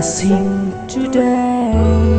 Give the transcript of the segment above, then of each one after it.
blessing today.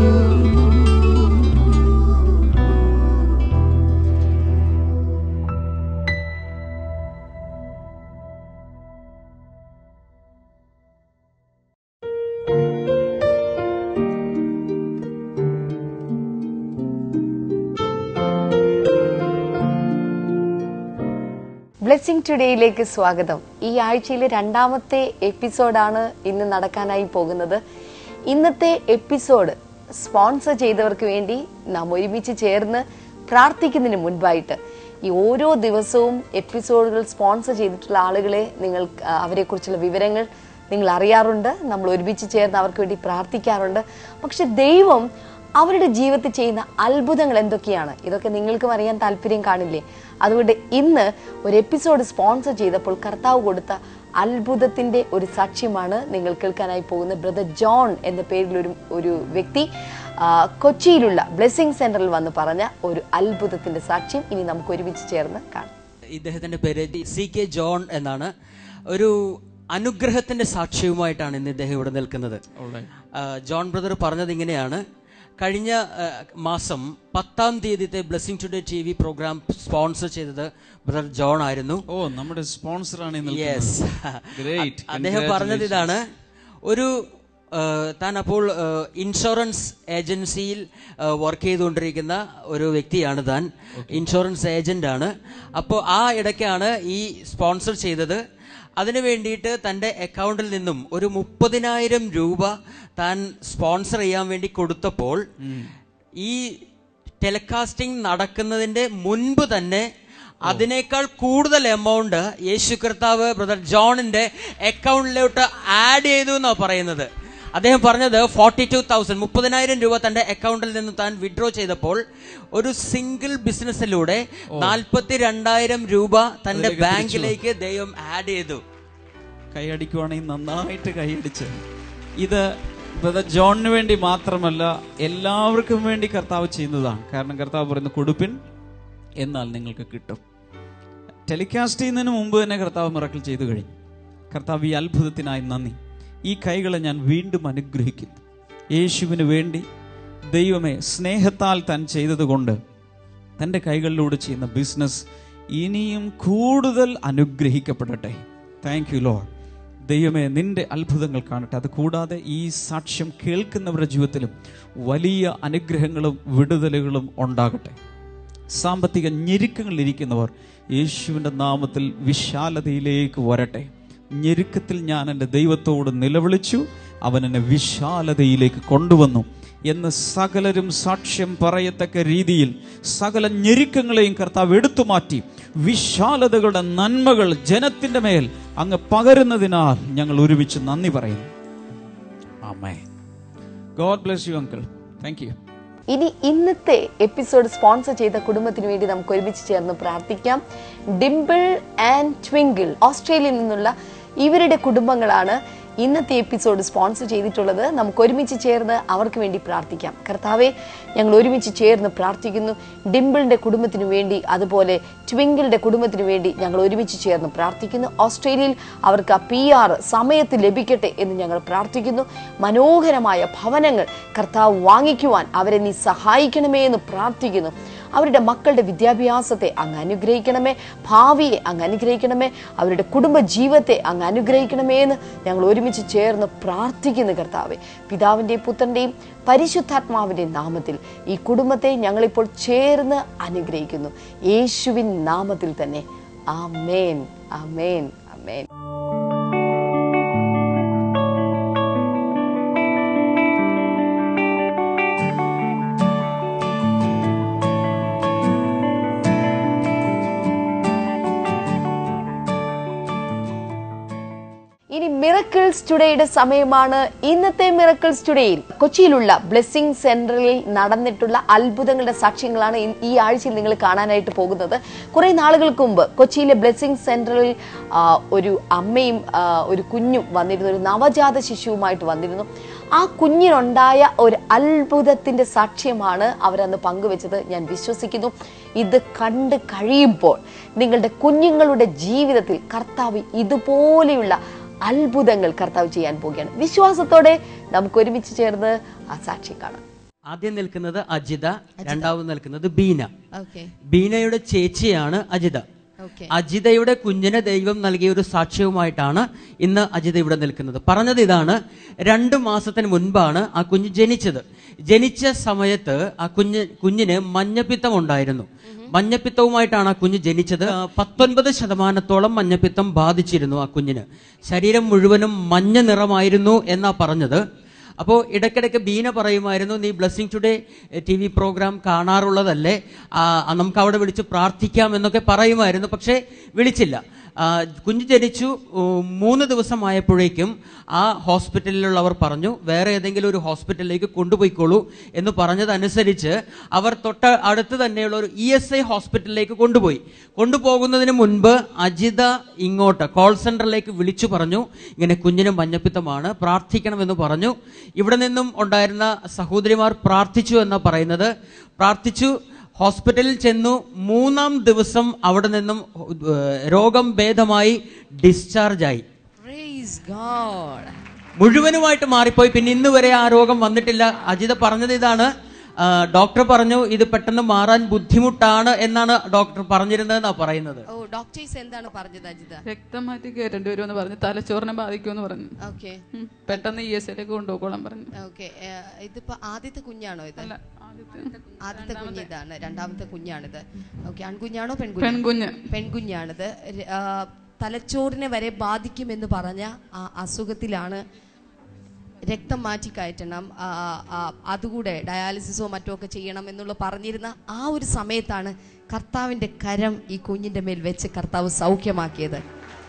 Blessing ടുഡേയിലേക്ക് സ്വാഗതം ഈ ആഴ്ചയിലെ രണ്ടാമത്തെ എപ്പിസോഡാണ് ഇന്ന് നടക്കാനായി പോകുന്നത് ഇന്നത്തെ എപ്പിസോഡ് സ്പോൺസർ ചെയ്തവർക്ക് വേണ്ടി നാം ഒരുമിച്ച് ചേർന്ന് പ്രാർത്ഥിക്കുന്നതിന് മുൻപായിട്ട് ഈ ഓരോ ദിവസവും എപ്പിസോഡുകൾ സ്പോൺസർ ചെയ്തിട്ടുള്ള ആളുകളെ നിങ്ങൾ ആ, അവരെക്കുറിച്ചുള്ള വിവരങ്ങൾ നിങ്ങൾ അറിയാറുണ്ട് നമ്മൾ ഒരുമിച്ച് ചേർന്ന് അവർക്ക് വേണ്ടി പ്രാർത്ഥിക്കാറുണ്ട് പക്ഷെ ദൈവം അവരുടെ ജീവിതത്തിൽ ചെയ്യുന്ന അത്ഭുതങ്ങൾ എന്തൊക്കെയാണ് ഇതൊക്കെ നിങ്ങൾക്കും അറിയാൻ താല്പര്യം കാണില്ലേ അതുകൊണ്ട് ഇന്ന് ഒരു എപ്പിസോഡ് സ്പോൺസർ ചെയ്തപ്പോൾ കർത്താവ് കൊടുത്ത അത്ഭുതത്തിന്റെ ഒരു സാക്ഷ്യമാണ് നിങ്ങൾ കേൾക്കാനായി പോകുന്ന ബ്രദർ ജോൺ എന്ന പേരിൽ ഒരു ഒരു വ്യക്തി ആ, കൊച്ചിയിലുള്ള ബ്ലെസ്സിംഗ് സെന്ററിൽ വന്ന് പറഞ്ഞ ഒരു അത്ഭുതത്തിന്റെ സാക്ഷ്യം ഇനി നമുക്ക് ഒരുമിച്ച് ചേർന്ന് കാണാം ഇദ്ദേഹത്തിന്റെ പേര് സി കെ ജോൺ എന്നാണ് ഒരു അനുഗ്രഹത്തിന്റെ സാക്ഷ്യവുമായിട്ടാണ് ഇന്ന് ഇദ്ദേഹം ഇവിടെ നിൽക്കുന്നത് ആ, ജോൺ ബ്രദർ പറഞ്ഞത് ഇങ്ങനെയാണ് കഴിഞ്ഞ ആ, മാസം പത്താം തീയതിത്തെ blessing today T V program sponsor ചെയ്തത് ബ്രദർ ജോൺ ആയിരുന്നു ഓ നമ്മുടെ സ്പോൺസറാണ് ഈ യെസ് നിൽക്കുന്നത് ഗ്രേറ്റ് അദ്ദേഹം പറഞ്ഞത് ഇതാണ് ഒരു ആ, താൻ അപ്പോൾ ആ, ഇൻഷുറൻസ് ഏജൻസിയിൽ വർക്ക് ചെയ്തുകൊണ്ടിരിക്കുന്ന ഒരു വ്യക്തിയാണ് താൻ ഇൻഷുറൻസ് ഏജന്റ് ആണ് അപ്പോൾ ആ ഇടയ്ക്കാണ് ഈ സ്പോൺസർ ചെയ്തത് അതിനു വേണ്ടിയിട്ട് തൻ്റെ അക്കൗണ്ടിൽ നിന്നും ഒരു മുപ്പതിനായിരം രൂപ താൻ സ്പോൺസർ ചെയ്യാൻ വേണ്ടി കൊടുത്തപ്പോൾ ഈ ടെലികാസ്റ്റിംഗ് നടക്കുന്നതിന്റെ മുൻപ് തന്നെ അതിനേക്കാൾ കൂടുതൽ എമൗണ്ട് യേശു കർത്താവ് ബ്രദർ ജോണിന്റെ അക്കൗണ്ടിലോട്ട് ആഡ് ചെയ്തു എന്നാണ് പറയുന്നത് അദ്ദേഹം പറഞ്ഞത് ഫോർട്ടി ടു തൗസൻഡ് മുപ്പതിനായിരം രൂപ തന്റെ അക്കൗണ്ടിൽ നിന്ന് താൻ വിഡ്രോ ചെയ്തപ്പോൾ ഒരു സിംഗിൾ ബിസിനസ്സിലൂടെ നാൽപ്പത്തി രണ്ടായിരം രൂപ തന്റെ അതിലേക്ക് ബാങ്കിലേക്ക് ദൈവം ആഡ് ചെയ്തു കൈയടിക്കുവാണെങ്കിൽ നന്നായിട്ട് കൈയടിച്ച് ഇത് ബ്രദർ ജോണിന് വേണ്ടി മാത്രമല്ല എല്ലാവർക്കും വേണ്ടി കർത്താവ് ചെയ്യുന്നതാണ് കാരണം കർത്താവ് പറയുന്നു കൊടുപ്പിൻ എന്നാൽ നിങ്ങൾക്ക് കിട്ടും ടെലികാസ്റ്റ് ചെയ്യുന്നതിന് മുമ്പ് തന്നെ കർത്താവ് മിറക്കിൾ ചെയ്തു കഴിഞ്ഞു കർത്താവ് ഈ അത്ഭുതത്തിനായി നന്ദി ഈ കൈകളെ ഞാൻ വീണ്ടും അനുഗ്രഹിക്കുന്നു യേശുവിന് വേണ്ടി ദൈവമേ സ്നേഹത്താൽ താൻ ചെയ്തതുകൊണ്ട് തൻ്റെ കൈകളിലൂടെ ചെയ്യുന്ന ബിസിനസ് ഇനിയും കൂടുതൽ അനുഗ്രഹിക്കപ്പെടട്ടെ താങ്ക് യു ലോഡ് ദൈവമേ നിന്റെ അത്ഭുതങ്ങൾ കാണട്ടെ അത് കൂടാതെ ഈ സാക്ഷ്യം കേൾക്കുന്നവരുടെ ജീവിതത്തിലും വലിയ അനുഗ്രഹങ്ങളും വിടുതലുകളും ഉണ്ടാകട്ടെ സാമ്പത്തിക ഞെരുക്കങ്ങളിരിക്കുന്നവർ യേശുവിൻ്റെ നാമത്തിൽ വിശാലതയിലേക്ക് വരട്ടെ ഞെരുക്കത്തിൽ ഞാൻ എൻ്റെ ദൈവത്തോട് നിലവിളിച്ചു അവൻ എന്നെ വിശാലതയിലേക്ക് കൊണ്ടുവന്നു എന്ന് സകലരും സാക്ഷ്യം പറയത്തക്ക രീതിയിൽ സകല ഞെരുക്കങ്ങളെയും കർത്താവ് എടുത്തു മാറ്റി വിശാലതകളുടെ നന്മകൾ ജനത്തിൻ്റെ മേൽ അങ്ങ് പകരുന്നതിനാൽ ഞങ്ങൾ ഒരുമിച്ച് നന്ദി പറയുന്നു ആമേ God bless you uncle thank you ഇനി ഇന്നത്തെ എപ്പിസോഡ് സ്പോൺസർ ചെയ്ത കുടുംബത്തിന് വേണ്ടി നമുക്ക് ഒരുമിച്ച് ചേർന്ന് പ്രാർത്ഥിക്കാം ഡിംപിൾ ആൻഡ് ട്വിങ്കിൾ ഓസ്ട്രേലിയയിൽ നിന്നുള്ള ഇവരുടെ കുടുംബങ്ങളാണ് ഇന്നത്തെ എപ്പിസോഡ് സ്പോൺസർ ചെയ്തിട്ടുള്ളത് നമുക്ക് ഒരുമിച്ച് ചേർന്ന് അവർക്ക് വേണ്ടി പ്രാർത്ഥിക്കാം കർത്താവെ ഞങ്ങൾ ഒരുമിച്ച് ചേർന്ന് പ്രാർത്ഥിക്കുന്നു ഡിംപിളിന്റെ കുടുംബത്തിന് വേണ്ടി അതുപോലെ ട്വിങ്കിളുടെ കുടുംബത്തിന് വേണ്ടി ഞങ്ങൾ ഒരുമിച്ച് ചേർന്ന് പ്രാർത്ഥിക്കുന്നു ഓസ്ട്രേലിയയിൽ അവർക്ക് ആ പി ആർ സമയത്ത് ലഭിക്കട്ടെ എന്ന് ഞങ്ങൾ പ്രാർത്ഥിക്കുന്നു മനോഹരമായ ഭവനങ്ങൾ കർത്താവ് വാങ്ങിക്കുവാൻ അവരെ നീ സഹായിക്കണമേ എന്ന് പ്രാർത്ഥിക്കുന്നു അവരുടെ മക്കളുടെ വിദ്യാഭ്യാസത്തെ അങ്ങ് അനുഗ്രഹിക്കണമേ ഭാവിയെ അങ്ങ് അനുഗ്രഹിക്കണമേ അവരുടെ കുടുംബ ജീവിതത്തെ അങ്ങ് അനുഗ്രഹിക്കണമേ എന്ന് ഞങ്ങൾ ഒരുമിച്ച് ചേർന്ന് പ്രാർത്ഥിക്കുന്നു കർത്താവെ പിതാവിൻ്റെയും പുത്രൻ്റെയും പരിശുദ്ധാത്മാവിൻ്റെയും നാമത്തിൽ ഈ കുടുംബത്തെ ഞങ്ങളിപ്പോൾ ചേർന്ന് അനുഗ്രഹിക്കുന്നു യേശുവിൻ നാമത്തിൽ തന്നെ ആമേൻ ആമേൻ ആമേൻ ഇനി മിറക്കിൾസ് ടുഡേയുടെ സമയമാണ് ഇന്നത്തെ മിറക്കിൾസ് ടുഡേയിൽ കൊച്ചിയിലുള്ള ബ്ലെസ്സിംഗ് സെന്ററിൽ നടന്നിട്ടുള്ള അത്ഭുതങ്ങളുടെ സാക്ഷ്യങ്ങളാണ് ഇ- ഈ ആഴ്ചയിൽ നിങ്ങൾ കാണാനായിട്ട് പോകുന്നത് കുറെ നാളുകൾക്ക് മുമ്പ് കൊച്ചിയിലെ ബ്ലെസ്സിംഗ് സെന്ററിൽ ആ, ഒരു അമ്മയും ആ, ഒരു കുഞ്ഞും വന്നിരുന്നു ഒരു നവജാത ശിശുവുമായിട്ട് വന്നിരുന്നു ആ കുഞ്ഞിനുണ്ടായ ഒരു അത്ഭുതത്തിന്റെ സാക്ഷ്യമാണ് അവരന്ന് പങ്കുവെച്ചത് ഞാൻ വിശ്വസിക്കുന്നു ഇത് കണ്ട് കഴിയുമ്പോൾ നിങ്ങളുടെ കുഞ്ഞുങ്ങളുടെ ജീവിതത്തിൽ കർത്താവ് ഇതുപോലെയുള്ള അത്ഭുതങ്ങൾ കർത്താവ് ചെയ്യാൻ പോവുകയാണ് വിശ്വാസത്തോടെ നമുക്ക് ഒരുമിച്ച് ചേർന്ന് ആ സാക്ഷ്യം കാണാം ആദ്യം നിൽക്കുന്നത് അജിത രണ്ടാമത് നിൽക്കുന്നത് ബീന ഓക്കെ ബീനയുടെ ചേച്ചിയാണ് അജിത ഓക്കെ അജിതയുടെ കുഞ്ഞിന് ദൈവം നൽകിയ ഒരു സാക്ഷ്യവുമായിട്ടാണ് ഇന്ന് അജിത ഇവിടെ നിൽക്കുന്നത് പറഞ്ഞത് ഇതാണ് രണ്ട് മാസത്തിന് മുൻപാണ് ആ കുഞ്ഞ് ജനിച്ചത് ജനിച്ച സമയത്ത് ആ കുഞ്ഞ് കുഞ്ഞിന് മഞ്ഞപ്പിത്തം ഉണ്ടായിരുന്നു മഞ്ഞപ്പിത്തവുമായിട്ടാണ് ആ കുഞ്ഞ് ജനിച്ചത് ആ, പത്തൊൻപത് ശതമാനത്തോളം മഞ്ഞപ്പിത്തം ബാധിച്ചിരുന്നു ആ കുഞ്ഞിന് ശരീരം മുഴുവനും മഞ്ഞ നിറമായിരുന്നു എന്നാ പറഞ്ഞത് അപ്പോൾ ഇടയ്ക്കിടയ്ക്ക് ബീന പറയുമായിരുന്നു നീ blessing today T V program കാണാറുള്ളതല്ലേ ആ, ആ, നമുക്ക് അവിടെ വിളിച്ച് പ്രാർത്ഥിക്കാം എന്നൊക്കെ പറയുമായിരുന്നു പക്ഷേ വിളിച്ചില്ല ആ, കുഞ്ഞ് ജനിച്ചു ഉം, മൂന്ന് ദിവസമായപ്പോഴേക്കും ആ ഹോസ്പിറ്റലിലുള്ളവർ പറഞ്ഞു വേറെ ഏതെങ്കിലും ഒരു ഹോസ്പിറ്റലിലേക്ക് കൊണ്ടുപോയിക്കോളൂ എന്ന് പറഞ്ഞതനുസരിച്ച് അവർ തൊട്ട് അടുത്ത് തന്നെയുള്ള ഒരു ഇ എസ് ഐ ഹോസ്പിറ്റലിലേക്ക് കൊണ്ടുപോയി കൊണ്ടുപോകുന്നതിന് മുൻപ് അജിത ഇങ്ങോട്ട് കോൾ സെന്ററിലേക്ക് വിളിച്ചു പറഞ്ഞു ഇങ്ങനെ കുഞ്ഞിന് മഞ്ഞപ്പിത്തമാണ് പ്രാർത്ഥിക്കണമെന്ന് പറഞ്ഞു ഇവിടെ നിന്നും ഉണ്ടായിരുന്ന സഹോദരിമാർ പ്രാർത്ഥിച്ചു എന്നാ പറയുന്നത് പ്രാർത്ഥിച്ചു ഹോസ്പിറ്റലിൽ ചെന്നു മൂന്നാം ദിവസം അവിടെ നിന്നും ഏഹ്, രോഗം ഭേദമായി ഡിസ്ചാർജായി പ്രൈസ് ഗോഡ് മുഴുവനുമായിട്ട് മാറിപ്പോയി പിന്നെ ഇന്ന് വരെ ആ രോഗം വന്നിട്ടില്ല അജിത പറഞ്ഞത് ഇതാണ് ആ, ഡോക്ടർ പറഞ്ഞു ഇത് പെട്ടെന്ന് മാറാൻ ബുദ്ധിമുട്ടാണ് എന്നാണ് ഡോക്ടർ പറഞ്ഞിരുന്നതെന്നാ പറയുന്നത് ഓ ഡോക്ടേഴ്സ് എന്താണ് പറഞ്ഞത് അജിത രക്തം മാറ്റി കയറ്റേണ്ടി വരുമെന്ന് പറഞ്ഞു തലച്ചോറിനെ ബാധിക്കുമെന്ന് പറഞ്ഞു ഓക്കെ ഉം. പെട്ടെന്ന് ഇ എസ് ഐയിലേക്ക് കൊണ്ടുപോയിക്കോളാൻ പറഞ്ഞു ഓക്കെ ഇതിപ്പോ ആദ്യത്തെ കുഞ്ഞാണോ ഇത് അല്ല ആദ്യത്തെ ആദ്യത്തെ കുഞ്ഞ് ഇതാണ് രണ്ടാമത്തെ കുഞ്ഞാണിത് ഓക്കെ ആൺകുഞ്ഞാണോ പെൺകുഞ്ഞ് പെൺകുഞ്ഞ് പെൺകുഞ്ഞാണിത് ര- ആ, തലച്ചോറിനെ വരെ ബാധിക്കുമെന്ന് പറഞ്ഞ ആ അസുഖത്തിലാണ് രക്തം മാറ്റി കയറ്റണം ആ, ആ, അതുകൂടെ ഡയാലിസിസോ മറ്റോ ഒക്കെ ചെയ്യണം എന്നുള്ള പറഞ്ഞിരുന്ന ആ ഒരു സമയത്താണ് കർത്താവിന്റെ കരം ഈ കുഞ്ഞിന്റെ മേൽ വെച്ച് കർത്താവ് സൗഖ്യമാക്കിയത്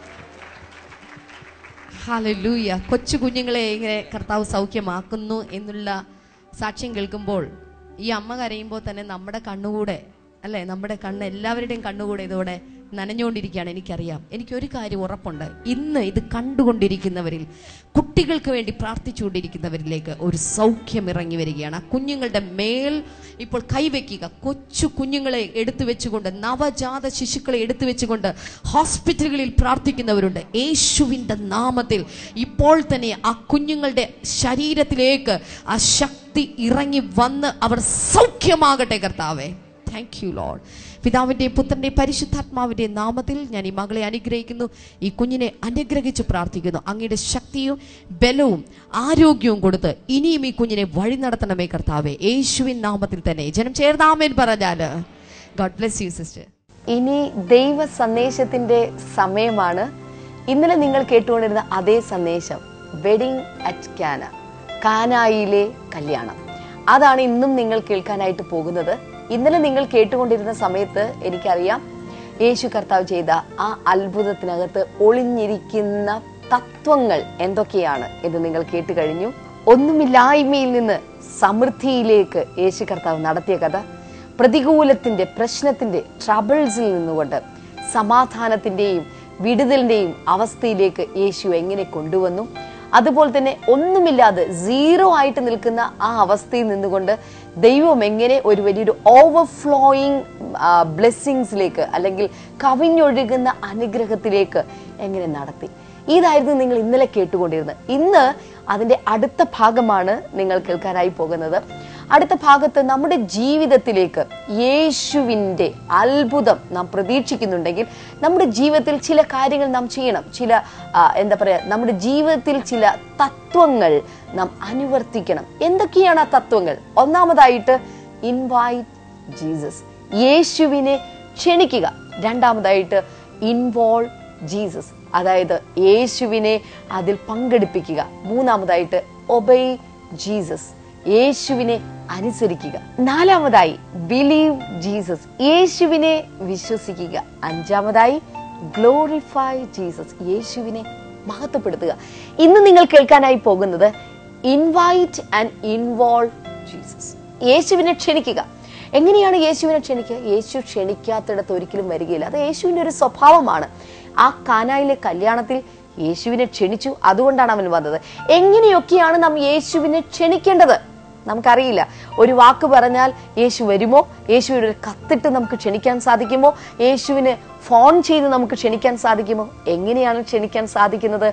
ഹാലലൂയ കൊച്ചു കുഞ്ഞുങ്ങളെ ഇങ്ങനെ കർത്താവ് സൗഖ്യമാക്കുന്നു എന്നുള്ള സാക്ഷ്യം കേൾക്കുമ്പോൾ ഈ അമ്മ കരയുമ്പോൾ തന്നെ നമ്മുടെ കണ്ണുകൂടെ അല്ലേ നമ്മുടെ കണ്ണ് എല്ലാവരുടെയും കണ്ണുകൂടെ ഇതോടെ നനഞ്ഞുകൊണ്ടിരിക്കുകയാണ് എനിക്കറിയാം എനിക്കൊരു കാര്യം ഉറപ്പുണ്ട് ഇന്ന് ഇത് കണ്ടുകൊണ്ടിരിക്കുന്നവരിൽ കുട്ടികൾക്ക് വേണ്ടി പ്രാർത്ഥിച്ചുകൊണ്ടിരിക്കുന്നവരിലേക്ക് ഒരു സൗഖ്യം ഇറങ്ങി വരികയാണ് ആ കുഞ്ഞുങ്ങളുടെ മേൽ ഇപ്പോൾ കൈവയ്ക്കുക കൊച്ചു കുഞ്ഞുങ്ങളെ എടുത്തു വെച്ചുകൊണ്ട് നവജാത ശിശുക്കളെ എടുത്തു വെച്ചുകൊണ്ട് ഹോസ്പിറ്റലുകളിൽ പ്രാർത്ഥിക്കുന്നവരുണ്ട് യേശുവിൻ്റെ നാമത്തിൽ ഇപ്പോൾ തന്നെ ആ കുഞ്ഞുങ്ങളുടെ ശരീരത്തിലേക്ക് ആ ശക്തി ഇറങ്ങി വന്ന് അവർ സൗഖ്യമാകട്ടെ കർത്താവേ താങ്ക് യു ലോഡ് പിതാവിൻ്റെയും പുത്രൻ്റെയും പരിശുദ്ധാത്മാവിൻ്റെയും നാമത്തിൽ ഞാൻ ഈ മകളെ അനുഗ്രഹിക്കുന്നു ഈ കുഞ്ഞിനെ അനുഗ്രഹിച്ച് പ്രാർത്ഥിക്കുന്നു അങ്ങയുടെ ശക്തിയും ബലവും ആരോഗ്യവും കൊടുത്ത് ഇനിയും ഈ കുഞ്ഞിനെ വഴി നടത്തണമേ കർത്താവേ യേശുവിൻ നാമത്തിൽ തന്നെ ജനം ചേർന്നാമേൻ പറഞ്ഞാൽ ഗോഡ് ബ്ലെസ് യു സിസ്റ്റർ ഇനി ദൈവ സന്ദേശത്തിന്റെ സമയമാണ് ഇന്നലെ നിങ്ങൾ കേട്ടുകൊണ്ടിരുന്ന അതേ സന്ദേശം വെഡിങ് അറ്റ് കാന കാനായിലെ കല്യാണം അതാണ് ഇന്നും നിങ്ങൾ കേൾക്കാനായിട്ട് പോകുന്നത് ഇന്നലെ നിങ്ങൾ കേട്ടുകൊണ്ടിരുന്ന സമയത്ത് എനിക്കറിയാം യേശു കർത്താവ് ചെയ്ത ആ അത്ഭുതത്തിനകത്ത് ഒളിഞ്ഞിരിക്കുന്ന തത്വങ്ങൾ എന്തൊക്കെയാണ് എന്ന് നിങ്ങൾ കേട്ട് കഴിഞ്ഞു ഒന്നുമില്ലായ്മയിൽ നിന്ന് സമൃദ്ധിയിലേക്ക് യേശു കർത്താവ് നടത്തിയ കഥ പ്രതികൂലത്തിന്റെ പ്രശ്നത്തിന്റെ ട്രബിൾസിൽ നിന്നുകൊണ്ട് സമാധാനത്തിന്റെയും വിടുതലിന്റെയും അവസ്ഥയിലേക്ക് യേശു എങ്ങനെ കൊണ്ടുവന്നു അതുപോലെ തന്നെ ഒന്നുമില്ലാതെ സീറോ ആയിട്ട് നിൽക്കുന്ന ആ അവസ്ഥയിൽ നിന്നുകൊണ്ട് ദൈവം എങ്ങനെ ഒരു വലിയൊരു ഓവർഫ്ലോയിങ് ബ്ലെസ്സിങ്സിലേക്ക് അല്ലെങ്കിൽ കവിഞ്ഞൊഴുകുന്ന അനുഗ്രഹത്തിലേക്ക് എങ്ങനെ നടത്തി ഇതായിരുന്നു നിങ്ങൾ ഇന്നലെ കേട്ടുകൊണ്ടിരുന്നത് ഇന്ന് അതിന്റെ അടുത്ത ഭാഗമാണ് നിങ്ങൾ കേൾക്കാനായി പോകുന്നത് അടുത്ത ഭാഗത്ത് നമ്മുടെ ജീവിതത്തിലേക്ക് യേശുവിൻ്റെ അത്ഭുതം നാം പ്രതീക്ഷിക്കുന്നുണ്ടെങ്കിൽ നമ്മുടെ ജീവിതത്തിൽ ചില കാര്യങ്ങൾ നാം ചെയ്യണം ചില ആ, എന്താ പറയാ നമ്മുടെ ജീവിതത്തിൽ ചില തത്വങ്ങൾ നാം അനുവർത്തിക്കണം എന്തൊക്കെയാണ് ആ തത്വങ്ങൾ ഒന്നാമതായിട്ട് ഇൻവൈറ്റ് ജീസസ് യേശുവിനെ ക്ഷണിക്കുക രണ്ടാമതായിട്ട് ഇൻവോൾവ് ജീസസ് അതായത് യേശുവിനെ അതിൽ പങ്കെടുപ്പിക്കുക മൂന്നാമതായിട്ട് ഒബൈ ജീസസ് യേശുവിനെ അനുസരിക്കുക നാലാമതായി ബിലീവ് ജീസസ് യേശുവിനെ വിശ്വസിക്കുക അഞ്ചാമതായി ഗ്ലോറിഫൈ ജീസസ് യേശുവിനെ മഹത്വപ്പെടുത്തുക ഇന്ന് നിങ്ങൾ കേൾക്കാനായി പോകുന്നത് ഇൻവൈറ്റ് ആൻഡ് ഇൻവോൾവ് ജീസസ് യേശുവിനെ ക്ഷണിക്കുക എങ്ങനെയാണ് യേശുവിനെ ക്ഷണിക്കുക യേശു ക്ഷണിക്കാത്തിടത്ത് ഒരിക്കലും വരികയില്ല അത് യേശുവിന്റെ ഒരു സ്വഭാവമാണ് ആ കാനായിലെ കല്യാണത്തിൽ യേശുവിനെ ക്ഷണിച്ചു അതുകൊണ്ടാണ് അവൻ വന്നത് എങ്ങനെയൊക്കെയാണ് നാം യേശുവിനെ ക്ഷണിക്കേണ്ടത് നമുക്കറിയില്ല ഒരു വാക്ക് പറഞ്ഞാൽ യേശു വരുമോ യേശുവിന് ഒരു കത്തിട്ട് നമുക്ക് ക്ഷണിക്കാൻ സാധിക്കുമോ യേശുവിന് ഫോൺ ചെയ്ത് നമുക്ക് ക്ഷണിക്കാൻ സാധിക്കുമോ എങ്ങനെയാണ് ക്ഷണിക്കാൻ സാധിക്കുന്നത്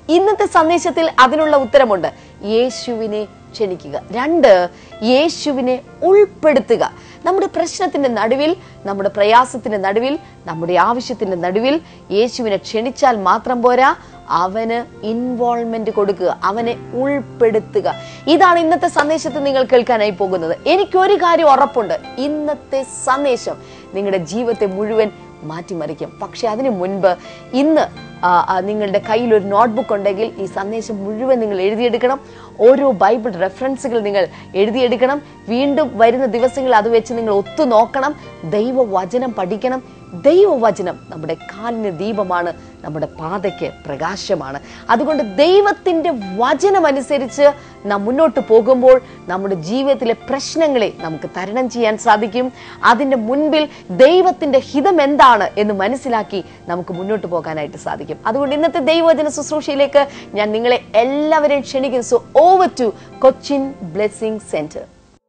ഇന്നത്തെ സന്ദേശത്തിൽ അതിനുള്ള ഉത്തരമുണ്ട് യേശുവിനെ ക്ഷണിക്കുക രണ്ട് യേശുവിനെ ഉൾപ്പെടുത്തുക നമ്മുടെ പ്രശ്നത്തിന്റെ നടുവിൽ നമ്മുടെ പ്രയാസത്തിന്റെ നടുവിൽ നമ്മുടെ ആവശ്യത്തിന്റെ നടുവിൽ യേശുവിനെ ക്ഷണിച്ചാൽ മാത്രം പോരാ അവന് ഇൻവോൾവ്മെന്റ് കൊടുക്കുക അവനെ ഉൾപ്പെടുത്തുക ഇതാണ് ഇന്നത്തെ സന്ദേശത്തിൽ നിങ്ങൾ കേൾക്കാനായി പോകുന്നത് എനിക്കൊരു കാര്യം ഉറപ്പുണ്ട് ഇന്നത്തെ സന്ദേശം നിങ്ങളുടെ ജീവിതത്തെ മുഴുവൻ മാറ്റിമറിക്കും പക്ഷെ അതിനു മുൻപ് ഇന്ന് ആ, ആ, നിങ്ങളുടെ കയ്യിൽ ഒരു നോട്ട്ബുക്ക് ഉണ്ടെങ്കിൽ ഈ സന്ദേശം മുഴുവൻ നിങ്ങൾ എഴുതിയെടുക്കണം ഓരോ ബൈബിൾ റെഫറൻസുകൾ നിങ്ങൾ എഴുതിയെടുക്കണം വീണ്ടും വരുന്ന ദിവസങ്ങളിൽ അത് വെച്ച് നിങ്ങൾ ഒത്തു നോക്കണം ദൈവവചനം പഠിക്കണം ദൈവവചനം നമ്മുടെ കാലിന് ദീപമാണ് നമ്മുടെ പാതയ്ക്ക് പ്രകാശമാണ് അതുകൊണ്ട് ദൈവത്തിന്റെ വചനം അനുസരിച്ച് നാം മുന്നോട്ട് പോകുമ്പോൾ നമ്മുടെ ജീവിതത്തിലെ പ്രശ്നങ്ങളെ നമുക്ക് തരണം ചെയ്യാൻ സാധിക്കും അതിന്റെ മുൻപിൽ ദൈവത്തിന്റെ ഹിതം എന്താണ് എന്ന് മനസ്സിലാക്കി നമുക്ക് മുന്നോട്ട് പോകാനായിട്ട് സാധിക്കും അതുകൊണ്ട് ഇന്നത്തെ ദൈവവചന ശുശ്രൂഷയിലേക്ക് ഞാൻ നിങ്ങളെ എല്ലാവരെയും ക്ഷണിക്കുന്നു so over to Cochin blessing centre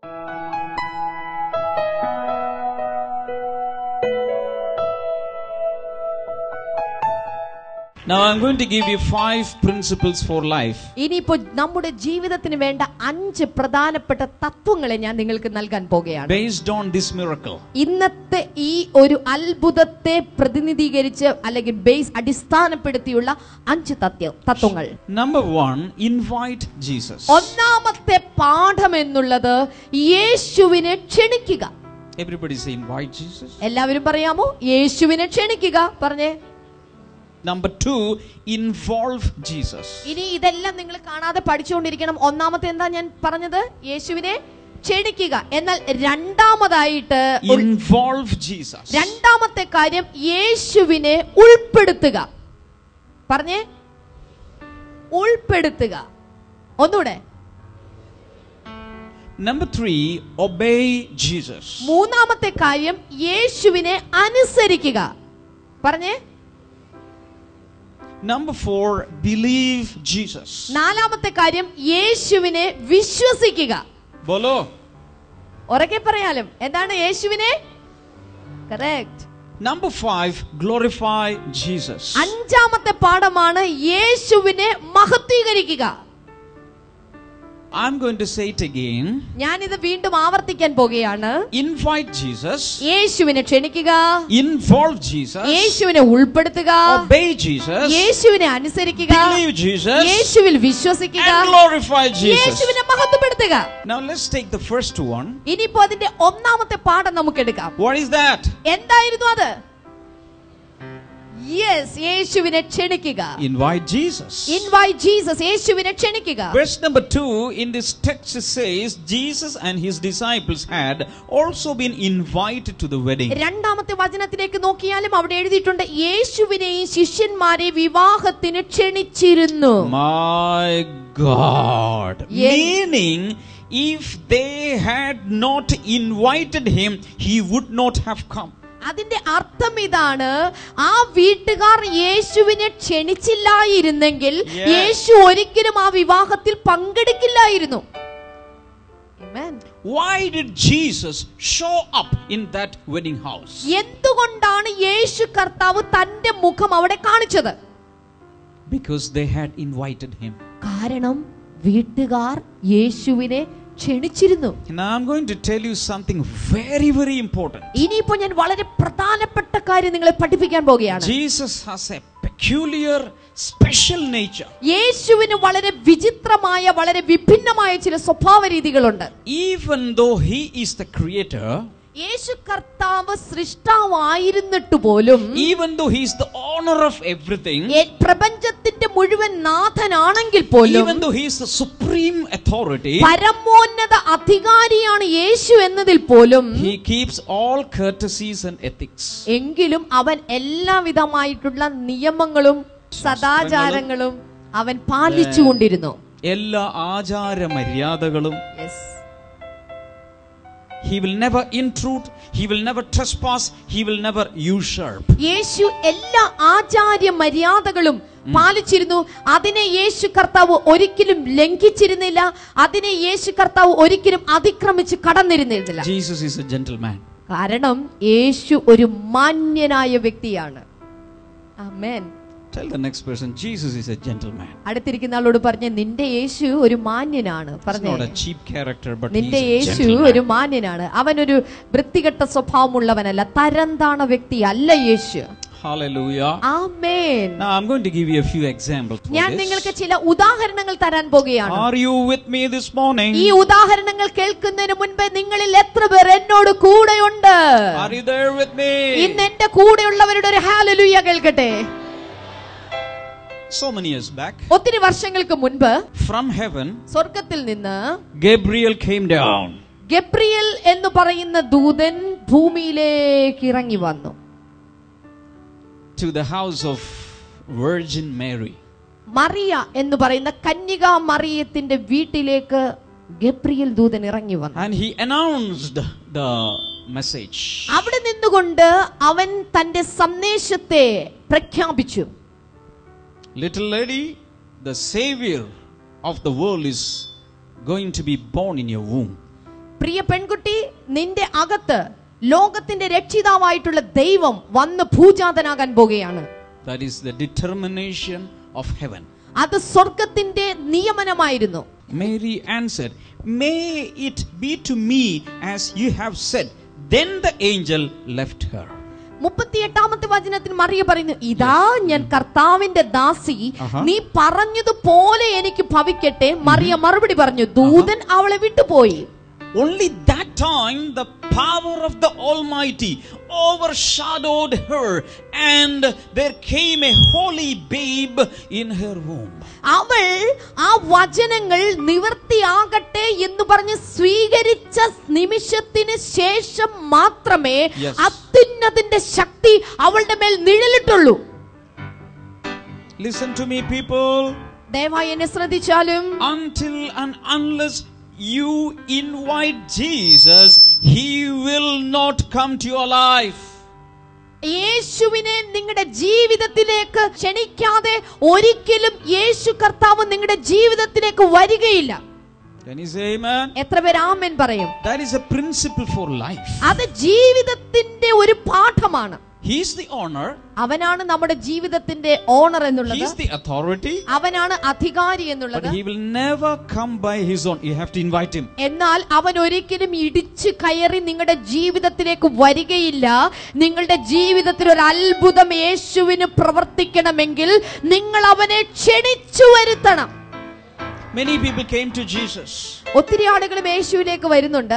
Now I'm going to give you five principles for life. ഇനിയിപ്പോ നമ്മുടെ ജീവിതത്തിന് വേണ്ട അഞ്ച് പ്രധാനപ്പെട്ട തത്വങ്ങളെ ഞാൻ നിങ്ങൾക്ക് നൽകാൻ പോകുകയാണ് based on this miracle. ഇന്നത്തെ ഈ ഒരു അത്ഭുതത്തെ പ്രതിനിധീകരിച്ച് അല്ലെങ്കിൽ ബേസ് അടിസ്ഥാനപ്പെടുത്തിയുള്ള അഞ്ച് തത്വ തത്വങ്ങൾ Number one, invite Jesus. ഒന്നാമത്തെ പാഠം എന്നുള്ളത് യേശുവിനെ ക്ഷണിക്കുക Everybody say invite Jesus. എല്ലാവരും പറയാമോ യേശുവിനെ ക്ഷണിക്കുക പറഞ്ഞേ Number two, involve Jesus. ഇനി ഇതെല്ലാം നിങ്ങൾ കാണാതെ പഠിച്ചുകൊണ്ടിരിക്കണം ഒന്നാമത്തെ എന്താ ഞാൻ പറഞ്ഞത് യേശുവിനെ ക്ഷണിക്കുക എന്നാൽ രണ്ടാമതായിട്ട് ഒരു- Involve Jesus. രണ്ടാമത്തെ കാര്യം യേശുവിനെ ഉൾപ്പെടുത്തുക പറഞ്ഞേ ഉൾപ്പെടുത്തുക ഒന്നുകൂടെ Number three, obey Jesus. മൂന്നാമത്തെ കാര്യം യേശുവിനെ അനുസരിക്കുക പറഞ്ഞേ Number four, believe Jesus. നാലാമത്തെ കാര്യം യേശുവിനെ വിശ്വസിക്കുക Bolo. ഉറക്കെ പറയാലും എന്താണ് യേശുവിനെ correct Number five, glorify Jesus. അഞ്ചാമത്തെ പാഠമാണ് യേശുവിനെ മഹത്വീകരിക്കുക I'm going to say it again. ഞാനിത് വീണ്ടും ആവർത്തിക്കാൻ പോകുകയാണ് Invite Jesus. യേശുവിനെ ക്ഷണിക്കുക Involve Jesus. യേശുവിനെ ഉൾപ്പെടുത്തുക Obey Jesus. യേശുവിനെ അനുസരിക്കുക Believe Jesus. യേശുവിൽ വിശ്വസിക്കുക And glorify Jesus. യേശുവിനെ മഹത്വപ്പെടുത്തുക Now let's take the first one. ഇനിയിപ്പോ അതിന്റെ ഒന്നാമത്തെ പാഠം നമുക്ക് എടുക്കാം What is that? എന്തായിരുന്നു അത് യെസ് യേശുവിനെ ക്ഷണിക്കുക Invite Jesus. ഇൻവൈറ്റ് ജീസസ് യേശുവിനെ ക്ഷണിക്കുക Verse number two in this text it says Jesus and his disciples had also been invited to the wedding. രണ്ടാമത്തെ വചനത്തിലേക്ക് നോക്കിയാലും അവിടെ എഴുതിയിട്ടുണ്ട് യേശുവിനെയും ശിഷ്യന്മാരെ വിവാഹത്തിന് ക്ഷണിച്ചിരുന്നു My God. Yes. Meaning, if they had not invited him, he would not have come. അതിന്റെ അർത്ഥം ഇതാണ് ആ വീട്ടുകാർ യേശുവിനെ ക്ഷണിച്ചില്ലായിരുന്നെങ്കിൽ Yes. യേശു ഒരിക്കലും ആ വിവാഹത്തിൽ പങ്കെടുക്കില്ലായിരുന്നു Amen. Why did Jesus show up in that wedding house? എന്തുകൊണ്ടാണ് യേശു കർത്താവ് തന്റെ മുഖം അവിടെ കാണിച്ചത് Because they had invited him. കാരണം വീട്ടുകാർ യേശുവിനെ ക്ഷണിച്ചിരുന്നു Now I'm going to tell you something very, very important. ഇനിയിപ്പോ ഞാൻ വളരെ പ്രധാനപ്പെട്ട കാര്യം നിങ്ങളെ പഠിപ്പിക്കാൻ പോകുകയാണ് Jesus has a peculiar, special nature. യേശുവിന് വളരെ വിചിത്രമായ വളരെ വിഭിന്നമായ ചില സ്വഭാവ രീതികളുണ്ട് Even though he is the creator, യേശു കർത്താവ് സൃഷ്ടാവായിരുന്നിട്ട് പോലും even though he is the owner of everything, ഏ- പ്രപഞ്ചത്തിന്റെ മുഴുവൻ നാഥനാണെങ്കിൽ പോലും even though he is the supreme authority, പരമോന്നത അധികാരിയാണ് യേശു എന്നതിൽ പോലും he keeps all courtesies and ethics. എങ്കിലും അവൻ എല്ലാവിധമായിട്ടുള്ള നിയമങ്ങളും സദാചാരങ്ങളും അവൻ പാലിച്ചുകൊണ്ടിരുന്നു എല്ലാ ആചാര മര്യാദകളും Yes. he will never intrude he will never trespass he will never usurp യേശു എല്ലാ ആചാര്യ മര്യാദകളും പാലിച്ചിരുന്നു അതിനെ യേശു കർത്താവ് ഒരിക്കലും ലംഘിച്ചിരുന്നില്ല അതിനെ യേശു കർത്താവ് ഒരിക്കലും അതിക്രമിച്ച് കടന്നിരുന്നിരുന്നില്ല jesus is a gentleman കാരണം യേശു ഒരു മാന്യനായ വ്യക്തിയാണ് ആമേൻ Tell the next person, Jesus is a gentleman. അടുത്തിരിക്കുന്ന ആളോട് പറഞ്ഞ നിന്റെ യേശു ഒരു മാന്യനാണ് He's പറഞ്ഞേ not a cheap character, but he's നിന്റെ a യേശു gentleman. ഒരു മാന്യനാണ് അവനൊരു വൃത്തികെട്ട സ്വഭാവമുള്ളവനല്ല തരംതാണ വ്യക്തി അല്ല യേശു Hallelujah. Amen Now I'm going to give you a few examples for ഞാൻ this. നിങ്ങൾക്ക് ചില ഉദാഹരണങ്ങൾ തരാൻ പോകുകയാണ് Are you with me this morning? ഈ ഉദാഹരണങ്ങൾ കേൾക്കുന്നതിന് മുൻപ് നിങ്ങളിൽ എത്ര പേർ എന്നോട് കൂടെയുണ്ട് Are you there with me? ഇന്ന് എന്റെ കൂടെയുള്ളവരുടെ ഒരു ഹാലലുയ കേൾക്കട്ടെ So many years back, ഒത്തിരി വർഷങ്ങൾക്ക് മുൻപ് from heaven, സ്വർഗത്തിൽ നിന്ന് Gabriel came down. ഗബ്രിയൽ എന്ന് പറയുന്ന ദൂതൻ ഭൂമിയിലേക്ക് ഇറങ്ങി വന്നു to the house of Virgin Mary. Mariya എന്ന് പറയുന്ന കന്യക മറിയത്തിന്റെ വീട്ടിലേക്ക് ഗബ്രിയൽ ദൂതൻ ഇറങ്ങി വന്നു And he announced the message. അവിടെ നിന്നുകൊണ്ട് അവൻ തന്റെ സന്ദേശത്തെ പ്രഖ്യാപിച്ചു Little lady, the Savior of the world is going to be born in your womb. പ്രിയ പെൺകുട്ടി നിന്റെ അകത്ത് ലോകത്തിന്റെ രക്ഷിതാവായിട്ടുള്ള ദൈവം വന്ന് ഭൂജാതനാകാൻ പോകുകയാണ് That is the determination of heaven. അത് സ്വർഗത്തിന്റെ നിയമനമായിരുന്നു Mary answered, May it be to me as you have said. Then the angel left her. മുപ്പത്തിയെട്ടാമത്തെ വചനത്തിൽ മറിയ പറയുന്നു ഇതാ ഞാൻ കർത്താവിന്റെ ദാസി ആഹാ. നീ പറഞ്ഞതുപോലെ എനിക്ക് ഭവിക്കട്ടെ മറിയ മറുപടി പറഞ്ഞു ദൂതൻ അവളെ വിട്ടുപോയി Only that time the power of the Almighty overshadowed her, and there came a holy babe in her womb. അവൾ ആ വചനങ്ങൾ നിവർത്തിയാകട്ടെ എന്ന് പറഞ്ഞ് സ്വീകരിച്ച നിമിഷത്തിന് ശേഷം മാത്രമേ Yes. അത്യുന്നതിന്റെ ശക്തി അവളുടെ മേൽ നിഴലിട്ടുള്ളൂ Listen to me, people. ദയവായി എന്നെ ശ്രദ്ധിച്ചാലും Until and unless you invite Jesus, He will not come to your life. യേശുവിനെ നിങ്ങളുടെ ജീവിതത്തിലേക്ക് ക്ഷണിക്കാതെ ഒരിക്കലും യേശു കർത്താവ് നിങ്ങളുടെ ജീവിതത്തിലേക്ക് വരികയില്ല Can you say amen? എത്ര പേര് ആമേൻ പറയും That is a principle for life. അത് ജീവിതത്തിന്റെ ഒരു പാഠമാണ് He is the owner, അവനാണ് നമ്മുടെ ജീവിതത്തിന്റെ ഓണർ He എന്നുള്ളത് is the authority, അവനാണ് അധികാരി but എന്നുള്ളത് He will never come by His own. You have to invite Him. എന്നാൽ അവൻ ഒരിക്കലും ഇടിച്ചു കയറി നിങ്ങളുടെ ജീവിതത്തിലേക്ക് വരികയില്ല നിങ്ങളുടെ ജീവിതത്തിൽ ഒരു അത്ഭുതം യേശുവിന് പ്രവർത്തിക്കണമെങ്കിൽ നിങ്ങൾ അവനെ ക്ഷണിച്ചു വരുത്തണം Many people came to Jesus. ഒത്തിരി ആളുകളും യേശുവിലേക്ക് വരുന്നുണ്ട്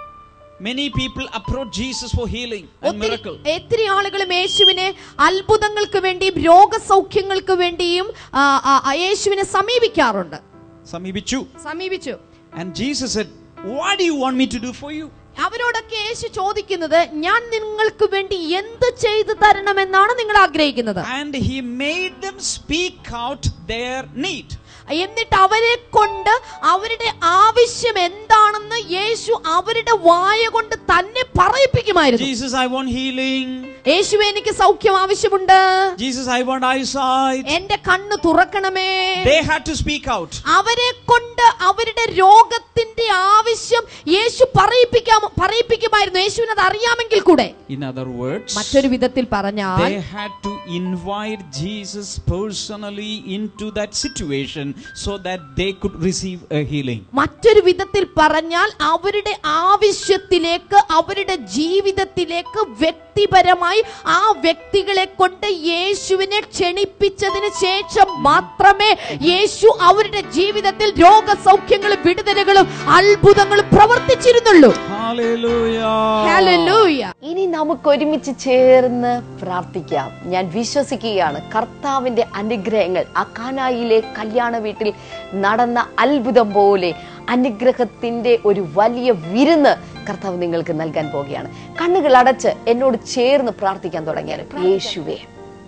Many people approach Jesus for healing and ഒത്തിരി miracle. ഒത്തിരി ആളുകളും യേശുവിനെ അത്ഭുതങ്ങൾക്ക് വേണ്ടിയും രോഗസൗഖ്യങ്ങൾക്ക് വേണ്ടിയും ആ, ആ, ആ, യേശുവിനെ സമീപിക്കാറുണ്ട് Samibichu. സമീപിച്ചു And Jesus said, What do you want me to do for you? അവരോടൊക്കെ യേശു ചോദിക്കുന്നത് ഞാൻ നിങ്ങൾക്ക് വേണ്ടി എന്ത് ചെയ്തു തരണമെന്നാണ് നിങ്ങൾ ആഗ്രഹിക്കുന്നത് And he made them speak out their need. എന്നിട്ട് അവരെ കൊണ്ട് അവരുടെ ആവശ്യം എന്താണെന്ന് യേശു അവരുടെ വായ കൊണ്ട് തന്നെ പറയിപ്പിക്കുമായിരുന്നു Jesus, I want healing. യേശു എനിക്ക് സൗഖ്യം ആവശ്യമുണ്ട് Jesus, I want eyesight. എന്റെ കണ്ണ് തുറക്കണമേ They had to speak out. അവരെ കൊണ്ട് അവരുടെ രോഗത്തിന്റെ ആവശ്യം യേശു പറയിപ്പിക്കാം പറയിപ്പിക്കുമായിരുന്നു യേശുവിന് അത് അറിയാമെങ്കിൽ കൂടെ In other words, മറ്റൊരു വിധത്തിൽ പറഞ്ഞാൽ they had to invite Jesus personally into that situation so that they could receive a healing. മറ്റൊരു വിധത്തിൽ പറഞ്ഞാൽ അവരുടെ ആവശ്യത്തിലേക്ക് അവരുടെ ജീവിതത്തിലേക്ക് വ്യക്തിപരമായി ആ വ്യക്തികളെ കൊണ്ട് യേശുവിനെ ക്ഷണിപ്പിച്ചതിന് ശേഷം മാത്രമേ യേശു അവരുടെ ജീവിതത്തിൽ രോഗസൗഖ്യങ്ങളും വിടുതലുകളും അത്ഭുതങ്ങളും പ്രവർത്തിച്ചിരുന്നുള്ളൂ Hallelujah. Hallelujah. ഇനി നമുക്ക് ഒരുമിച്ച് ചേർന്ന് പ്രാർത്ഥിക്കാം ഞാൻ വിശ്വസിക്കുകയാണ് കർത്താവിന്റെ അനുഗ്രഹങ്ങൾ അഖാനായിലെ കല്യാണ വീട്ടിൽ നടന്ന അത്ഭുതം പോലെ അനുഗ്രഹത്തിന്റെ ഒരു വലിയ വിരുന്ന് കർത്താവ് നിങ്ങൾക്ക് നൽകാൻ പോവുകയാണ് കണ്ണുകൾ അടച്ച് എന്നോട് ചേർന്ന് പ്രാർത്ഥിക്കാൻ തുടങ്ങിയാൽ യേശുവേ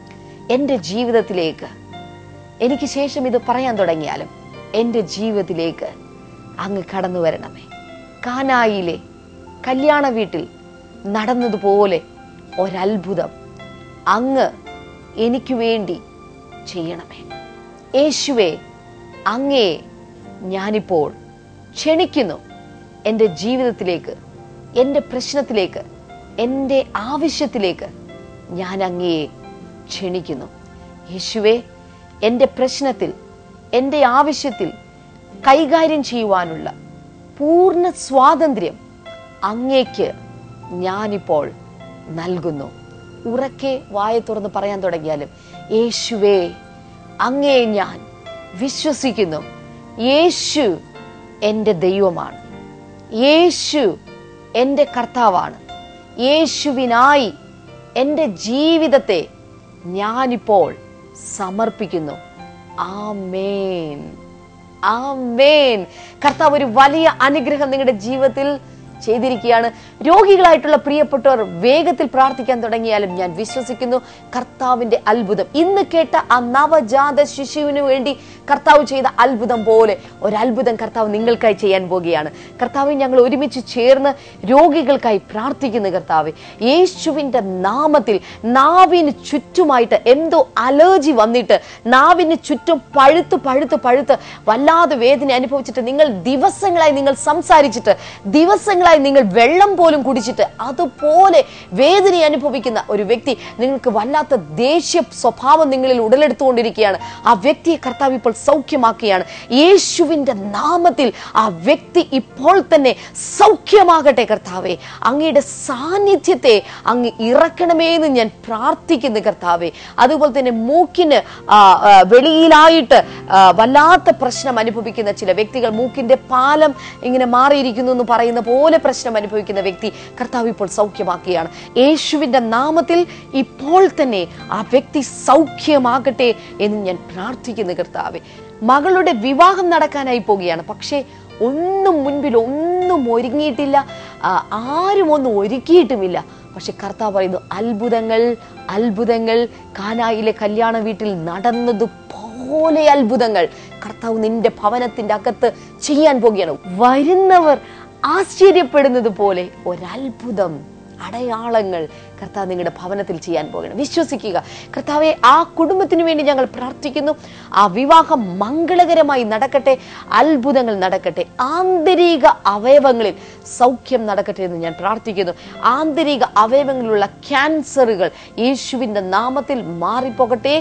എൻ്റെ ജീവിതത്തിലേക്ക് എനിക്ക് ശേഷം ഇത് പറയാൻ തുടങ്ങിയാലും എൻ്റെ ജീവിതത്തിലേക്ക് അങ്ങ് കടന്നു വരണമേ കാനായിലെ കല്യാണ വീട്ടിൽ നടന്നതുപോലെ ഒരത്ഭുതം അങ്ങ് എനിക്ക് വേണ്ടി ചെയ്യണമേ യേശുവേ അങ്ങേ ഞാനിപ്പോൾ ക്ഷണിക്കുന്നു എൻ്റെ ജീവിതത്തിലേക്ക് എൻ്റെ പ്രശ്നത്തിലേക്ക് എൻ്റെ ആവശ്യത്തിലേക്ക് ഞാൻ അങ്ങയെ ക്ഷണിക്കുന്നു യേശുവേ എൻ്റെ പ്രശ്നത്തിൽ എൻ്റെ ആവശ്യത്തിൽ കൈകാര്യം ചെയ്യുവാനുള്ള പൂർണ്ണ സ്വാതന്ത്ര്യം അങ്ങേക്ക് ഞാനിപ്പോൾ നൽകുന്നു ഉറക്കെ വായ തുറന്ന് പറയാൻ തുടങ്ങിയാലും യേശുവേ അങ്ങേ ഞാൻ വിശ്വസിക്കുന്നു യേശു എൻ്റെ ദൈവമാണ് യേശു എൻ്റെ കർത്താവാണ് യേശുവിനായി എൻ്റെ ജീവിതത്തെ ഞാനിപ്പോൾ സമർപ്പിക്കുന്നു ആമേൻ ആമേൻ കർത്താവ് ഒരു വലിയ അനുഗ്രഹം നിങ്ങളുടെ ജീവിതത്തിൽ ചെയ്തിരിക്കുകയാണ് രോഗികളായിട്ടുള്ള പ്രിയപ്പെട്ടവർ വേഗത്തിൽ പ്രാർത്ഥിക്കാൻ തുടങ്ങിയാലും ഞാൻ വിശ്വസിക്കുന്നു കർത്താവിന്റെ അത്ഭുതം ഇന്ന് കേട്ട ആ നവജാത ശിശുവിന് വേണ്ടി കർത്താവ് ചെയ്ത അത്ഭുതം പോലെ ഒരു അത്ഭുതം കർത്താവ് നിങ്ങൾക്കായി ചെയ്യാൻ പോകുകയാണ് കർത്താവ് ഞങ്ങൾ ഒരുമിച്ച് ചേർന്ന് രോഗികൾക്കായി പ്രാർത്ഥിക്കുന്നു കർത്താവ് യേശുവിന്റെ നാമത്തിൽ നാവിന് ചുറ്റുമായിട്ട് എന്തോ അലർജി വന്നിട്ട് നാവിന് ചുറ്റും പഴുത്ത് പഴുത്ത് പഴുത്ത് വല്ലാതെ വേദന അനുഭവിച്ചിട്ട് നിങ്ങൾ ദിവസങ്ങളായി നിങ്ങൾ സംസാരിച്ചിട്ട് ദിവസങ്ങളായി നിങ്ങൾ വെള്ളം പോലും കുടിച്ചിട്ട് അതുപോലെ വേദന അനുഭവിക്കുന്ന ഒരു വ്യക്തി നിങ്ങൾക്ക് വല്ലാത്ത ദേഷ്യ സ്വഭാവം നിങ്ങളിൽ ഉടലെടുത്തുകൊണ്ടിരിക്കുകയാണ് ആ വ്യക്തിയെ കർത്താവ് ഇപ്പോൾ സൗഖ്യമാക്കുകയാണ് യേശുവിന്റെ നാമത്തിൽ ആ വ്യക്തി ഇപ്പോൾ തന്നെ സൗഖ്യമാകട്ടെ കർത്താവെ അങ്ങയുടെ സാന്നിധ്യത്തെ അങ്ങ് ഇറക്കണമേ എന്ന് ഞാൻ പ്രാർത്ഥിക്കുന്നു കർത്താവെ അതുപോലെ തന്നെ മൂക്കിന് ആ, ആ, വെളിയിലായിട്ട് ആ, വല്ലാത്ത പ്രശ്നം അനുഭവിക്കുന്ന ചില വ്യക്തികൾ മൂക്കിന്റെ പാലം ഇങ്ങനെ മാറിയിരിക്കുന്നു എന്ന് പറയുന്ന പോലെ പ്രശ്നം അനുഭവിക്കുന്ന വ്യക്തി കർത്താവ് ഇപ്പോൾ സൗഖ്യമാക്കുകയാണ് യേശുവിന്റെ നാമത്തിൽ ഇപ്പോൾ തന്നെ ആ വ്യക്തി സൗഖ്യമാകട്ടെ എന്ന് ഞാൻ പ്രാർത്ഥിക്കുന്നു കർത്താവെ മകളുടെ വിവാഹം നടക്കാനായി പോവുകയാണ് പക്ഷേ ഒന്നും മുൻപിൽ ഒന്നും ഒരുങ്ങിയിട്ടില്ല ആ, ആരും ഒന്നും ഒരുക്കിയിട്ടുമില്ല പക്ഷെ കർത്താവ് പറയുന്നു അത്ഭുതങ്ങൾ അത്ഭുതങ്ങൾ കാനായിലെ കല്യാണ വീട്ടിൽ നടന്നതുപോലെ അത്ഭുതങ്ങൾ കർത്താവ് നിന്റെ ഭവനത്തിന്റെ അകത്ത് ചെയ്യാൻ പോകുകയാണ് വരുന്നവർ ആശ്ചര്യപ്പെടുന്നത് പോലെ ഒരത്ഭുതം അടയാളങ്ങൾ കർത്താവ് നിങ്ങളുടെ ഭവനത്തിൽ ചെയ്യാൻ പോകണം വിശ്വസിക്കുക കർത്താവെ ആ കുടുംബത്തിന് വേണ്ടി ഞങ്ങൾ പ്രാർത്ഥിക്കുന്നു ആ വിവാഹം മംഗളകരമായി നടക്കട്ടെ അത്ഭുതങ്ങൾ നടക്കട്ടെ ആന്തരിക അവയവങ്ങളിൽ സൗഖ്യം നടക്കട്ടെ എന്ന് ഞാൻ പ്രാർത്ഥിക്കുന്നു ആന്തരിക അവയവങ്ങളിലുള്ള ക്യാൻസറുകൾ യേശുവിന്റെ നാമത്തിൽ മാറിപ്പോകട്ടെ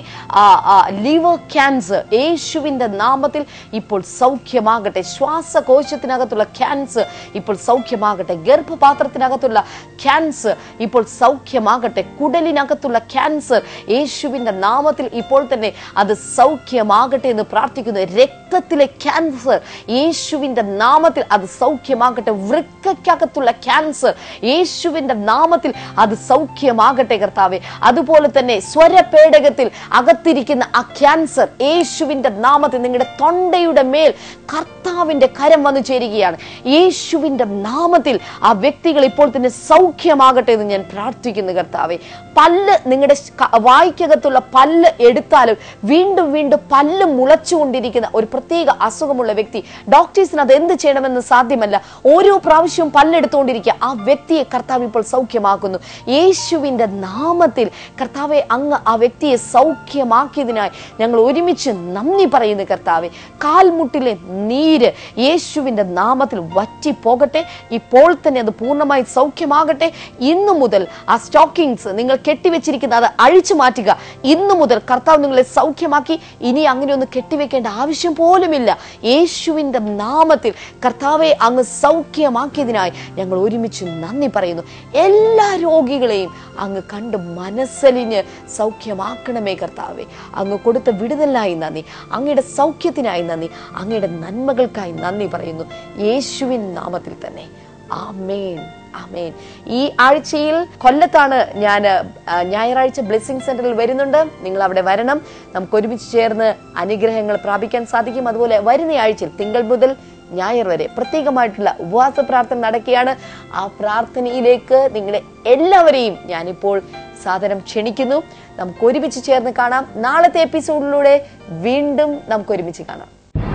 ലിവർ ക്യാൻസർ യേശുവിന്റെ നാമത്തിൽ ഇപ്പോൾ സൗഖ്യമാകട്ടെ ശ്വാസകോശത്തിനകത്തുള്ള ക്യാൻസർ ഇപ്പോൾ സൗഖ്യമാകട്ടെ ഗർഭപാത്രത്തിനകത്തുള്ള ക്യാൻസർ ഇപ്പോൾ സൗഖ്യമാകട്ടെ കുടലിനകത്തുള്ള ക്യാൻസർ യേശുവിന്റെ നാമത്തിൽ ഇപ്പോൾ തന്നെ അത് സൗഖ്യമാകട്ടെ എന്ന് പ്രാർത്ഥിക്കുന്നു രക്തത്തിലെ ക്യാൻസർ യേശുവിന്റെ നാമത്തിൽ അത് സൗഖ്യമാകട്ടെ വൃക്കയ്ക്കകത്തുള്ള ക്യാൻസർ യേശുവിന്റെ നാമത്തിൽ അത് സൗഖ്യമാകട്ടെ കർത്താവെ അതുപോലെ തന്നെ സ്വരപേടകത്തിൽ അകത്തിരിക്കുന്ന ആ ക്യാൻസർ യേശുവിന്റെ നാമത്തിൽ നിങ്ങളുടെ തൊണ്ടയുടെ മേൽ കർത്താവിന്റെ കരം വന്നു ചേരുകയാണ് യേശുവിന്റെ നാമത്തിൽ ആ വ്യക്തികൾ ഇപ്പോൾ തന്നെ സൗഖ്യമാകട്ടെ എന്ന് ഞാൻ പ്രാർത്ഥിക്കുന്നു കർത്താവെ പല്ല് നിങ്ങളുടെ ക- വായ്ക്കകത്തുള്ള പല്ല് എടുത്താലും വീണ്ടും വീണ്ടും പല്ല് മുളച്ചുകൊണ്ടിരിക്കുന്ന ഒരു പ്രത്യേക അസുഖമുള്ള വ്യക്തി ഡോക്ടേഴ്സിന് അത് എന്ത് ചെയ്യണമെന്ന് സാധ്യമല്ല ഓരോ പ്രാവശ്യവും പല്ലെടുത്തുകൊണ്ടിരിക്കുക ആ വ്യക്തിയെ കർത്താവ് ഇപ്പോൾ സൗഖ്യമാക്കുന്നു യേശുവിന്റെ നാമത്തിൽ കർത്താവെ അങ്ങ് ആ വ്യക്തിയെ സൗഖ്യമാക്കിയതിനായി ഞങ്ങൾ ഒരുമിച്ച് നന്ദി പറയുന്നു കർത്താവെ കാൽമുട്ടിലെ നീര് യേശുവിന്റെ നാമത്തിൽ വറ്റി പോകട്ടെ ഇപ്പോൾ തന്നെ അത് പൂർണ്ണമായി സൗഖ്യമാകട്ടെ ഇന്നു മുതൽ ആ സ്റ്റോക്കിങ്സ് നിങ്ങൾ കെട്ടിവെച്ചിരിക്കുന്ന അത് അഴിച്ചു മാറ്റുക ഇന്നു മുതൽ കർത്താവ് നിങ്ങളെ സൗഖ്യമാക്കി ഇനി അങ്ങനെ ഒന്ന് കെട്ടിവെക്കേണ്ട ആവശ്യം പോലുമില്ല യേശുവിന്റെ നാമത്തിൽ കർത്താവെ അങ്ങ് സൗഖ്യമാക്കിയതിനായി ഞങ്ങൾ ഒരുമിച്ച് നന്ദി പറയുന്നു എല്ലാ രോഗികളെയും അങ്ങ് കണ്ട് മനസ്സലിഞ്ഞ് സൗഖ്യമാക്കണമേ കർത്താവെ അങ്ങ് കൊടുത്ത വിടുതലായി നന്ദി അങ്ങയുടെ സൗഖ്യത്തിനായി നന്ദി അങ്ങയുടെ നന്മകൾക്കായി നന്ദി പറയുന്നു യേശുവിൻ നാമത്തിൽ തന്നെ ആമേൻ ആമേൻ ഈ ആഴ്ചയിൽ കൊല്ലത്താണ് ഞാൻ ഞായറാഴ്ച ബ്ലെസ്സിങ് സെന്ററിൽ വരുന്നുണ്ട് നിങ്ങൾ അവിടെ വരണം നമുക്ക് ഒരുമിച്ച് ചേർന്ന് അനുഗ്രഹങ്ങൾ പ്രാപിക്കാൻ സാധിക്കും അതുപോലെ വരുന്ന ആഴ്ചയിൽ തിങ്കൾ മുതൽ ഞായർ വരെ പ്രത്യേകമായിട്ടുള്ള ഉപവാസ പ്രാർത്ഥന നടക്കുകയാണ് ആ പ്രാർത്ഥനയിലേക്ക് നിങ്ങളെ എല്ലാവരെയും ഞാനിപ്പോൾ സാധനം ക്ഷണിക്കുന്നു നമുക്ക് ഒരുമിച്ച് ചേർന്ന് കാണാം നാളത്തെ എപ്പിസോഡിലൂടെ വീണ്ടും നമുക്ക് ഒരുമിച്ച് കാണാം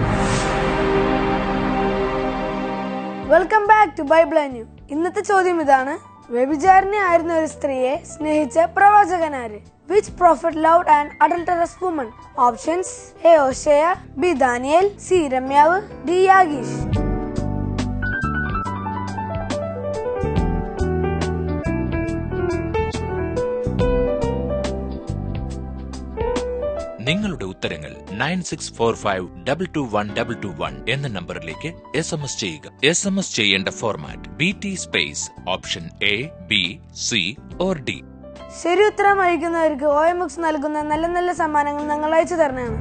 welcome back to Bible new ഇന്നത്തെ ചോദ്യം ഇതാണ് വ്യഭിചാരിണി ആയിരുന്ന ഒരു സ്ത്രീയെ സ്നേഹിച്ച പ്രവാചകനാര് which prophet love and adulterous woman options A Hosea B Daniel C രമ്യാവ് ഡി യാഗീഷ് നിങ്ങളുടെ ഉത്തരങ്ങൾ nine six four five double two one double two one എന്ന നമ്പറിലേക്ക് എസ് എം എസ് ചെയ്യുക എസ് എം എസ് ചെയ്യേണ്ട format B T space option A B C or D ശരി ഉത്തരം അയക്കുന്നവർക്ക് ഒ എം എക്സ് നൽകുന്ന നല്ല നല്ല സമ്മാനങ്ങൾ ഞങ്ങൾ അയച്ചു തരണമാണ്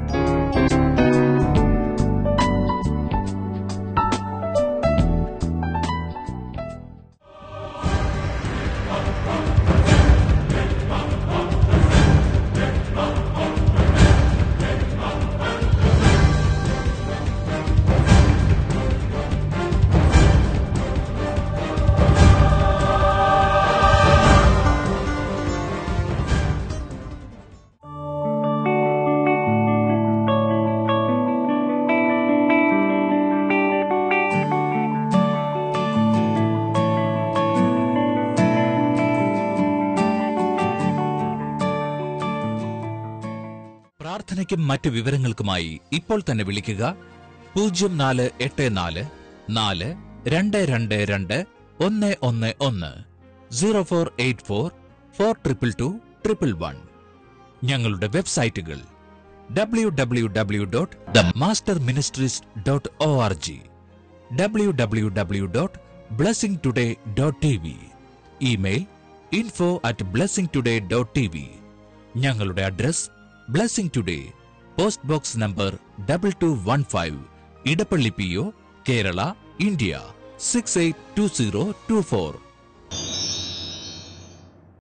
പ്രാർത്ഥനയ്ക്കും മറ്റ് വിവരങ്ങൾക്കുമായി ഇപ്പോൾ തന്നെ വിളിക്കുക പൂജ്യം നാല് എട്ട് നാല് നാല് രണ്ട് രണ്ട് രണ്ട് ഒന്ന് ഒന്ന് ഒന്ന് zero four eight four four triple two triple one ഞങ്ങളുടെ വെബ്സൈറ്റുകൾ W W W dot the master ministries dot O R G W W W dot blessing today dot T V email info at blessing today dot T V ഞങ്ങളുടെ address blessing today post box number double two one five Edappally P O Kerala India six eight two zero two four